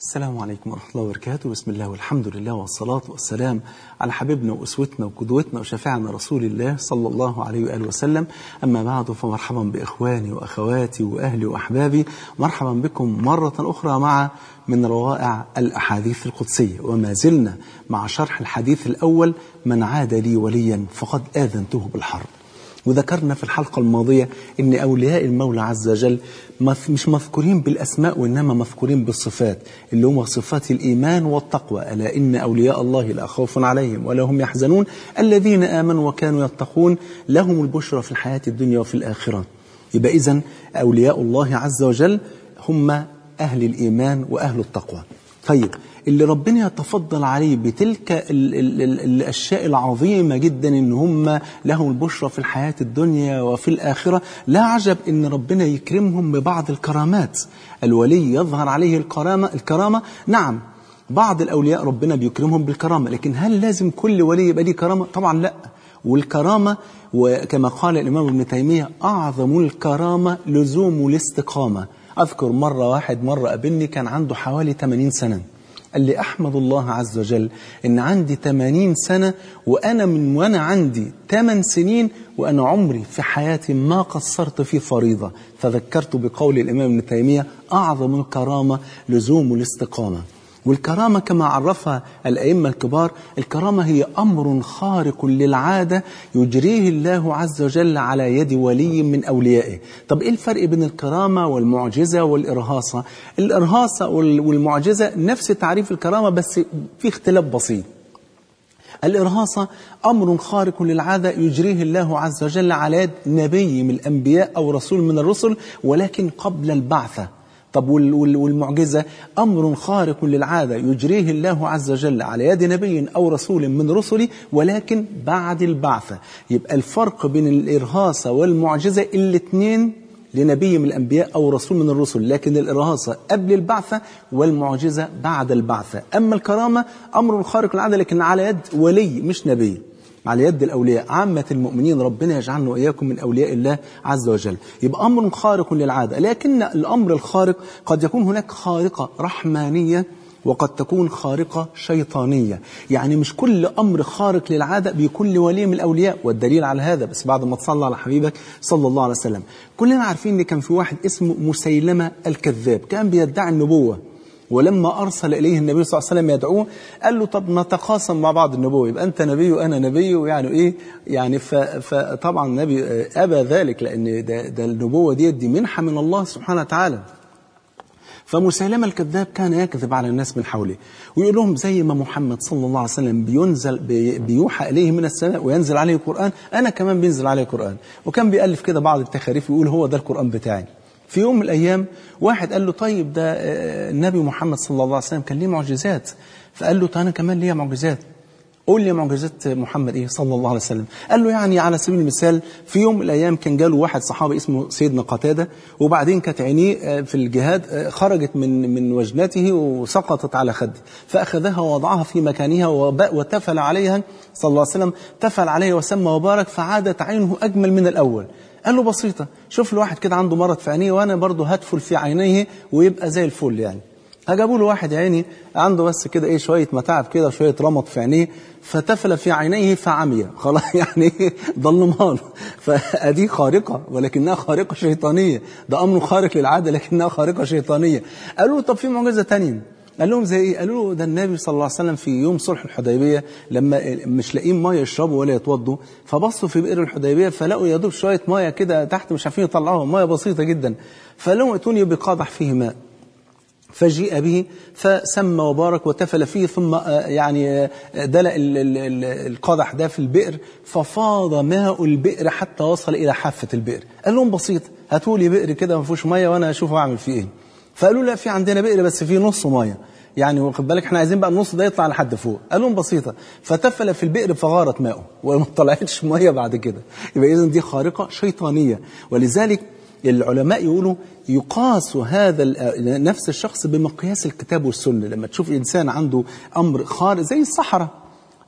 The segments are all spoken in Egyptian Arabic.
السلام عليكم ورحمة الله وبركاته بسم الله والحمد لله والصلاة والسلام على حبيبنا وأسوتنا وقدوتنا وشفيعنا رسول الله صلى الله عليه وآله وسلم أما بعد فمرحبا بإخواني وأخواتي وأهلي وأحبابي مرحبا بكم مرة أخرى مع من روائع الأحاديث القدسية وما زلنا مع شرح الحديث الأول من عاد لي وليا فقد آذنته بالحرب وذكرنا في الحلقة الماضية أن أولياء المولى عز وجل مش مذكورين بالأسماء وإنما مذكورين بالصفات اللي هم صفات الإيمان والتقوى ألا إن أولياء الله لا خوف عليهم ولا هم يحزنون الذين آمنوا وكانوا يتقون لهم البشرى في الحياة الدنيا وفي الآخرة يبقى إذن أولياء الله عز وجل هم أهل الإيمان وأهل التقوى طيب اللي ربنا يتفضل عليه بتلك ال ال ال الأشياء العظيمة جدا إن هم لهم البشرى في الحياة الدنيا وفي الآخرة لا عجب إن ربنا يكرمهم ببعض الكرامات الولي يظهر عليه الكرامة, الكرامة نعم بعض الأولياء ربنا بيكرمهم بالكرامة لكن هل لازم كل ولي يبقى ليه كرامة؟ طبعا لا والكرامة وكما قال الإمام ابن تيمية أعظم الكرامة لزوم الاستقامة أذكر مرة واحد مرة قابلني كان عنده حوالي 80 سنة قال لي أحمد الله عز وجل إن عندي 80 سنة وأنا من وأنا عندي 8 سنين وأنا عمري في حياتي ما قصرت في فريضة فذكرت بقول الإمام ابن تيمية أعظم الكرامة لزوم الاستقامة والكرامة كما عرفها الأئمة الكبار الكرامة هي أمر خارق للعادة يجريه الله عز وجل على يد ولي من أوليائه طب إيه الفرق بين الكرامة والمعجزة والإرهاصة الإرهاصة والمعجزة نفس تعريف الكرامة بس في اختلاف بسيط الإرهاصة أمر خارق للعادة يجريه الله عز وجل على يد نبي من الأنبياء أو رسول من الرسل ولكن قبل البعثة طب والمعجزة أمر خارق للعادة يجريه الله عز وجل على يد نبي أو رسول من رسله ولكن بعد البعثة يبقى الفرق بين الإرهاصة والمعجزة الاثنين لنبي من الأنبياء أو رسول من الرسل لكن الإرهاصة قبل البعثة والمعجزة بعد البعثة أما الكرامة أمر خارق للعادة لكن على يد ولي مش نبي على يد الأولياء عامة المؤمنين ربنا يجعلنا وإياكم من أولياء الله عز وجل يبقى أمر خارق للعادة لكن الأمر الخارق قد يكون هناك خارقة رحمانية وقد تكون خارقة شيطانية يعني مش كل أمر خارق للعادة بيكون لولي من الأولياء والدليل على هذا بس بعد ما تصلى على حبيبك صلى الله عليه وسلم كلنا عارفين ان كان في واحد اسمه مسيلمة الكذاب كان بيدعي النبوة ولما أرسل إليه النبي صلى الله عليه وسلم يدعوه قال له طب نتقاسم مع بعض النبوة يبقى أنت نبي وأنا نبي ويعني إيه يعني فطبعا النبي أبى ذلك لأن ده, ده النبوة دي, دي منحة من الله سبحانه وتعالى فمسيلمة الكذاب كان يكذب على الناس من حوله ويقول لهم زي ما محمد صلى الله عليه وسلم بينزل بيوحى إليه من السماء وينزل عليه القرآن أنا كمان بينزل عليه القرآن وكان بيألف كده بعض التخاريف ويقول هو ده القرآن بتاعي في يوم من الأيام واحد قال له طيب ده النبي محمد صلى الله عليه وسلم كان ليه معجزات فقال له أنا كمان ليا معجزات قول لي معجزات محمد إيه صلى الله عليه وسلم قال له يعني على سبيل المثال في يوم من الأيام كان جاله واحد صحابي اسمه سيدنا قتادة وبعدين كانت عينيه في الجهاد خرجت من من وجنته وسقطت على خده فأخذها ووضعها في مكانها وتفل عليها صلى الله عليه وسلم تفل عليها وسمى وبارك فعادت عينه أجمل من الأول قال له بسيطة شوف له واحد كده عنده مرض في عينيه وأنا برضه هدفل في عينيه ويبقى زي الفل يعني فجابوا له واحد عيني عنده بس كده ايه شويه متاعب كده وشويه رمط في عينيه فتفل في عينيه فعمي خلاص يعني ضلمها له فادي خارقه ولكنها خارقه شيطانيه ده امر خارق للعاده لكنها خارقه شيطانيه قالوا له طب في معجزه ثانيه قال لهم زي ايه قالوا له ده النبي صلى الله عليه وسلم في يوم صلح الحديبيه لما مش لاقيين ميه يشربوا ولا يتوضوا فبصوا في بئر الحديبيه فلقوا يا دوب شويه ميه كده تحت مش عارفين يطلعوها ميه بسيطه جدا فلهم اتوني بقادح فيه ماء فجيء به فسمى وبارك وتفل فيه ثم يعني دلق القدح ده في البئر ففاض ماء البئر حتى وصل إلى حافة البئر قال لهم بسيط هاتوا لي بئر كده ما فيهوش ميه وانا اشوف اعمل فيه ايه فقالوا لا في عندنا بئر بس فيه نص ميه يعني واخد بالك احنا عايزين بقى النص ده يطلع لحد فوق قال لهم بسيطه فتفل في البئر فغارت ماؤه وما طلعتش ميه بعد كده يبقى اذا دي خارقه شيطانيه ولذلك العلماء يقولوا يقاس هذا نفس الشخص بمقياس الكتاب والسنة لما تشوف إنسان عنده أمر خارق زي الصحراء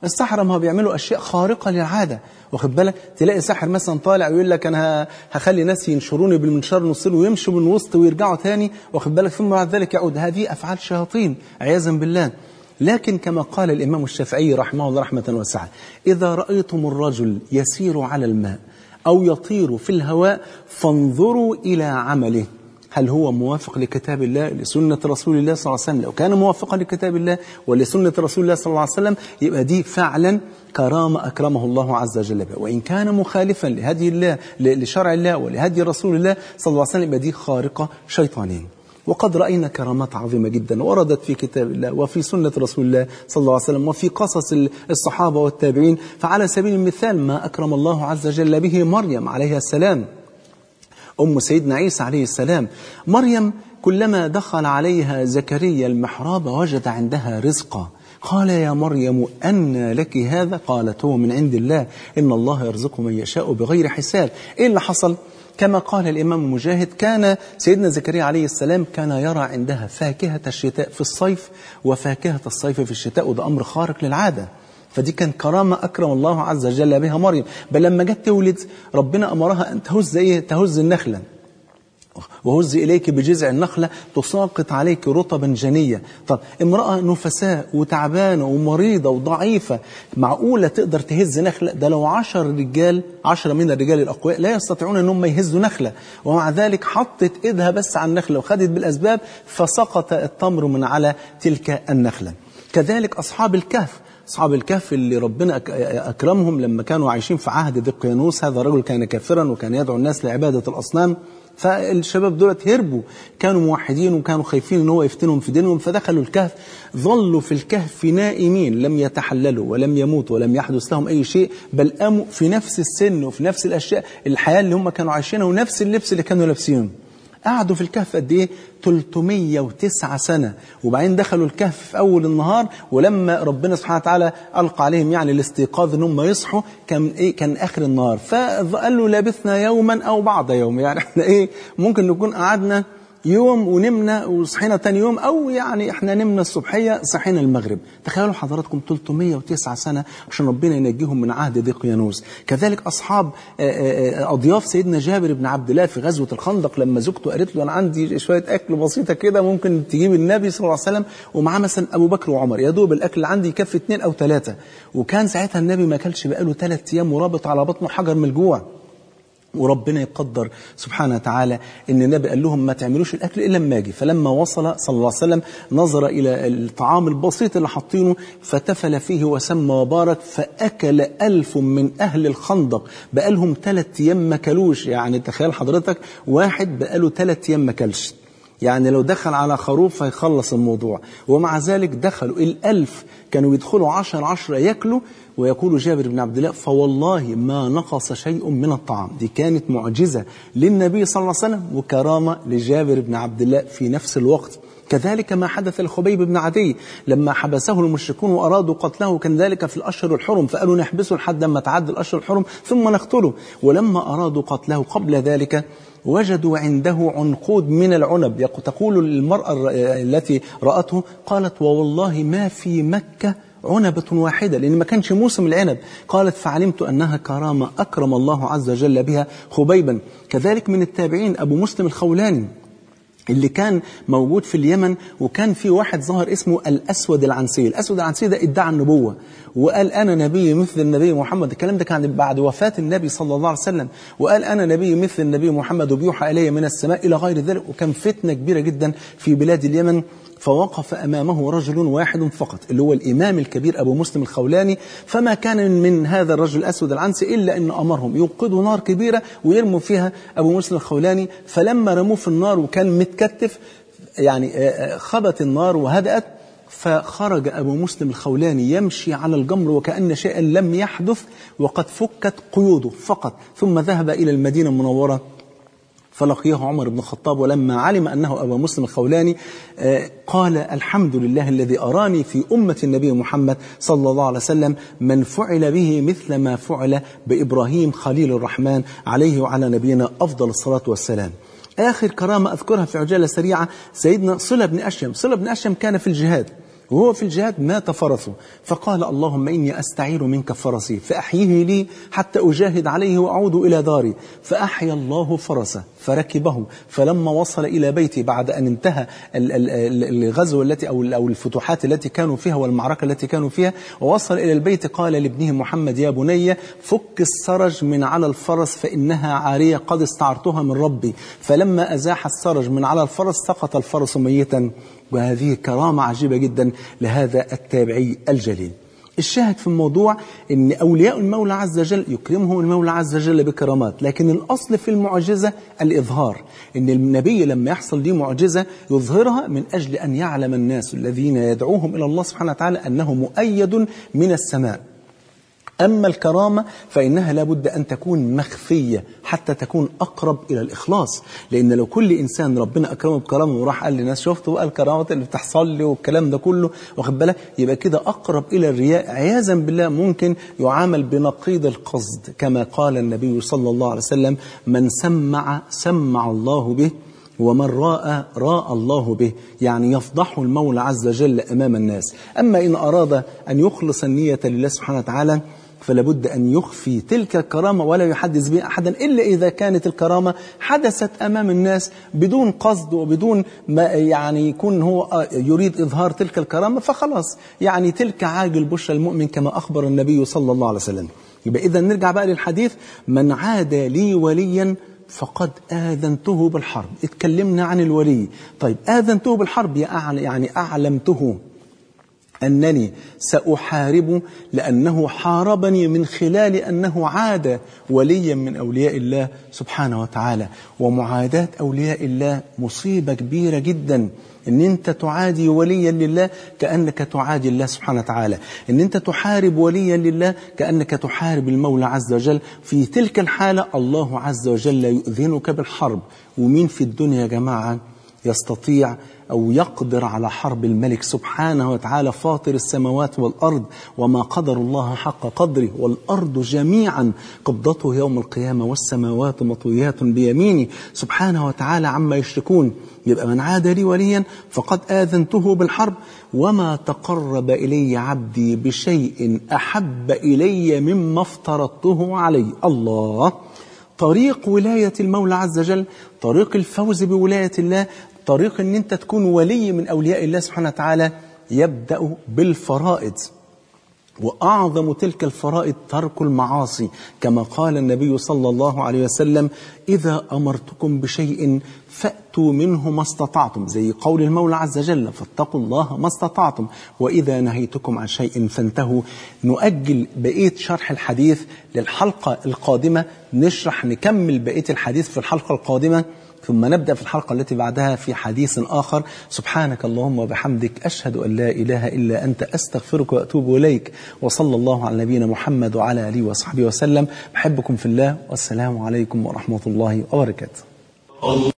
السحرة ما هو بيعملوا أشياء خارقة للعادة واخد بالك تلاقي ساحر مثلا طالع ويقول لك أنا هخلي ناس ينشروني بالمنشار نص ويمشوا من وسط ويرجعوا تاني واخد بالك ثم بعد ذلك يعود هذه أفعال شياطين عياذا بالله لكن كما قال الإمام الشافعي رحمه الله رحمة واسعة إذا رأيتم الرجل يسير على الماء أو يطير في الهواء فانظروا إلى عمله هل هو موافق لكتاب الله لسنة رسول الله صلى الله عليه وسلم لو كان موافقا لكتاب الله ولسنة رسول الله صلى الله عليه وسلم يبقى دي فعلا كرامة أكرمه الله عز وجل بها وإن كان مخالفا لهدي الله لشرع الله ولهدي رسول الله صلى الله عليه وسلم يبقى دي خارقة شيطانية وقد رأينا كرامات عظيمة جدا وردت في كتاب الله وفي سنة رسول الله صلى الله عليه وسلم وفي قصص الصحابة والتابعين فعلى سبيل المثال ما أكرم الله عز وجل به مريم عليها السلام أم سيدنا عيسى عليه السلام مريم كلما دخل عليها زكريا المحراب وجد عندها رزقا قال يا مريم أن لك هذا قالت هو من عند الله إن الله يرزق من يشاء بغير حساب إيه اللي حصل؟ كما قال الإمام مجاهد كان سيدنا زكريا عليه السلام كان يرى عندها فاكهة الشتاء في الصيف وفاكهة الصيف في الشتاء وده أمر خارق للعادة فدي كان كرامة أكرم الله عز وجل بها مريم بل لما جت تولد ربنا أمرها أن تهز إيه تهز النخلة وهز إليك بجذع النخلة تساقط عليك رطبا جنيا طب امرأة نفساء وتعبانة ومريضة وضعيفة معقولة تقدر تهز نخلة ده لو عشر رجال عشرة من الرجال الأقوياء لا يستطيعون أنهم يهزوا نخلة ومع ذلك حطت إيدها بس على النخلة وخدت بالأسباب فسقط التمر من على تلك النخلة كذلك أصحاب الكهف أصحاب الكهف اللي ربنا أكرمهم لما كانوا عايشين في عهد دقيانوس هذا الرجل كان كافرا وكان يدعو الناس لعبادة الأصنام فالشباب دولت هربوا كانوا موحدين وكانوا خايفين ان هو يفتنهم في دينهم فدخلوا الكهف ظلوا في الكهف نائمين لم يتحللوا ولم يموتوا ولم يحدث لهم اي شيء بل قاموا في نفس السن وفي نفس الاشياء الحياه اللي هم كانوا عايشينها ونفس اللبس اللي كانوا لابسينه قعدوا في الكهف قد ايه 309 سنة وبعدين دخلوا الكهف في أول النهار ولما ربنا سبحانه وتعالى ألقى عليهم يعني الاستيقاظ ان هم يصحوا كان إيه كان آخر النهار فقالوا لبثنا يوما أو بعض يوم يعني احنا إيه ممكن نكون قعدنا يوم ونمنا وصحينا تاني يوم أو يعني احنا نمنا الصبحية صحينا المغرب تخيلوا حضراتكم 309 سنة عشان ربنا ينجيهم من عهد ديقيانوس كذلك أصحاب أضياف سيدنا جابر بن عبد الله في غزوة الخندق لما زوجته قالت له أنا عندي شوية أكل بسيطة كده ممكن تجيب النبي صلى الله عليه وسلم ومعاه مثلا أبو بكر وعمر يا دوب الأكل اللي عندي يكفي اثنين أو ثلاثة وكان ساعتها النبي ما أكلش بقاله ثلاث أيام ورابط على بطنه حجر من الجوع وربنا يقدر سبحانه وتعالى ان النبي قال لهم ما تعملوش الاكل الا لما اجي فلما وصل صلى الله عليه وسلم نظر الى الطعام البسيط اللي حاطينه فتفل فيه وسمى وبارك فاكل الف من اهل الخندق بقالهم ثلاث ايام ما كلوش يعني تخيل حضرتك واحد بقاله ثلاث ايام ما كلش يعني لو دخل على خروف هيخلص الموضوع ومع ذلك دخلوا الألف كانوا يدخلوا عشر عشرة يأكلوا ويقول جابر بن عبد الله فوالله ما نقص شيء من الطعام دي كانت معجزة للنبي صلى الله عليه وسلم وكرامة لجابر بن عبد الله في نفس الوقت كذلك ما حدث لخبيب بن عدي لما حبسه المشركون وأرادوا قتله كان ذلك في الأشهر الحرم فقالوا نحبسه لحد ما تعدى الأشهر الحرم ثم نقتله ولما أرادوا قتله قبل ذلك وجدوا عنده عنقود من العنب تقول المرأة التي رأته قالت ووالله ما في مكة عنبة واحدة لأن ما كانش موسم العنب قالت فعلمت أنها كرامة أكرم الله عز وجل بها خبيبا كذلك من التابعين أبو مسلم الخولاني اللي كان موجود في اليمن وكان في واحد ظهر اسمه الأسود العنسي الأسود العنسي ده ادعى النبوة وقال أنا نبي مثل النبي محمد الكلام ده كان بعد وفاة النبي صلى الله عليه وسلم وقال أنا نبي مثل النبي محمد وبيوحى إلي من السماء إلى غير ذلك وكان فتنة كبيرة جدا في بلاد اليمن فوقف أمامه رجل واحد فقط اللي هو الإمام الكبير أبو مسلم الخولاني فما كان من هذا الرجل الأسود العنسي إلا أن أمرهم يوقدوا نار كبيرة ويرموا فيها أبو مسلم الخولاني فلما رموه في النار وكان متكتف يعني خبت النار وهدأت فخرج أبو مسلم الخولاني يمشي على الجمر وكأن شيئا لم يحدث وقد فكت قيوده فقط ثم ذهب إلى المدينة المنورة فلقيه عمر بن الخطاب ولما علم أنه أبا مسلم الخولاني قال الحمد لله الذي أراني في أمة النبي محمد صلى الله عليه وسلم من فعل به مثل ما فعل بإبراهيم خليل الرحمن عليه وعلى نبينا أفضل الصلاة والسلام آخر كرامة أذكرها في عجالة سريعة سيدنا صلة بن أشيم صلة بن أشيم كان في الجهاد وهو في الجهاد مات فرسه فقال اللهم إني أستعير منك فرسي فأحيه لي حتى أجاهد عليه وأعود إلى داري فأحيا الله فرسه فركبه فلما وصل إلى بيتي بعد أن انتهى الغزو التي أو أو الفتوحات التي كانوا فيها والمعركة التي كانوا فيها ووصل إلى البيت قال لابنه محمد يا بني فك السرج من على الفرس فإنها عارية قد استعرتها من ربي فلما أزاح السرج من على الفرس سقط الفرس ميتا وهذه كرامة عجيبة جدا لهذا التابعي الجليل الشاهد في الموضوع ان اولياء المولى عز وجل يكرمهم المولى عز وجل بكرامات لكن الاصل في المعجزه الاظهار ان النبي لما يحصل ليه معجزه يظهرها من اجل ان يعلم الناس الذين يدعوهم الى الله سبحانه وتعالى انه مؤيد من السماء أما الكرامة فإنها لابد أن تكون مخفية حتى تكون أقرب إلى الإخلاص لأن لو كل إنسان ربنا أكرمه بكرامة وراح قال لناس شفتوا بقى الكرامات اللي بتحصل لي والكلام ده كله واخد بالك يبقى كده أقرب إلى الرياء عياذا بالله ممكن يعامل بنقيض القصد كما قال النبي صلى الله عليه وسلم من سمع سمع الله به ومن راى راى الله به يعني يفضح المولى عز وجل امام الناس اما ان اراد ان يخلص النيه لله سبحانه وتعالى فلا بد أن يخفي تلك الكرامة ولا يحدث بها أحدا إلا إذا كانت الكرامة حدثت أمام الناس بدون قصد وبدون ما يعني يكون هو يريد إظهار تلك الكرامة فخلاص يعني تلك عاجل بشرى المؤمن كما أخبر النبي صلى الله عليه وسلم يبقى إذا نرجع بقى للحديث من عاد لي وليا فقد آذنته بالحرب اتكلمنا عن الولي طيب آذنته بالحرب يعني أعلمته أنني سأحارب لأنه حاربني من خلال أنه عاد وليا من أولياء الله سبحانه وتعالى ومعاداة أولياء الله مصيبة كبيرة جدا ان انت تعادي وليا لله كانك تعادي الله سبحانه وتعالى ان انت تحارب وليا لله كانك تحارب المولى عز وجل في تلك الحاله الله عز وجل يؤذنك بالحرب ومين في الدنيا يا جماعه يستطيع أو يقدر على حرب الملك سبحانه وتعالى فاطر السماوات والأرض وما قدر الله حق قدره والأرض جميعا قبضته يوم القيامة والسماوات مطويات بيمينه سبحانه وتعالى عما يشركون يبقى من عاد لي وليا فقد آذنته بالحرب وما تقرب إلي عبدي بشيء أحب إلي مما افترضته عليه الله طريق ولاية المولى عز وجل طريق الفوز بولاية الله طريق ان انت تكون ولي من اولياء الله سبحانه وتعالى يبدا بالفرائض واعظم تلك الفرائض ترك المعاصي كما قال النبي صلى الله عليه وسلم اذا امرتكم بشيء فاتوا منه ما استطعتم زي قول المولى عز وجل فاتقوا الله ما استطعتم واذا نهيتكم عن شيء فانتهوا نؤجل بقيه شرح الحديث للحلقه القادمه نشرح نكمل بقيه الحديث في الحلقه القادمه ثم نبدأ في الحلقة التي بعدها في حديث آخر سبحانك اللهم وبحمدك أشهد أن لا إله إلا أنت أستغفرك وأتوب إليك وصلى الله على نبينا محمد وعلى آله وصحبه وسلم بحبكم في الله والسلام عليكم ورحمة الله وبركاته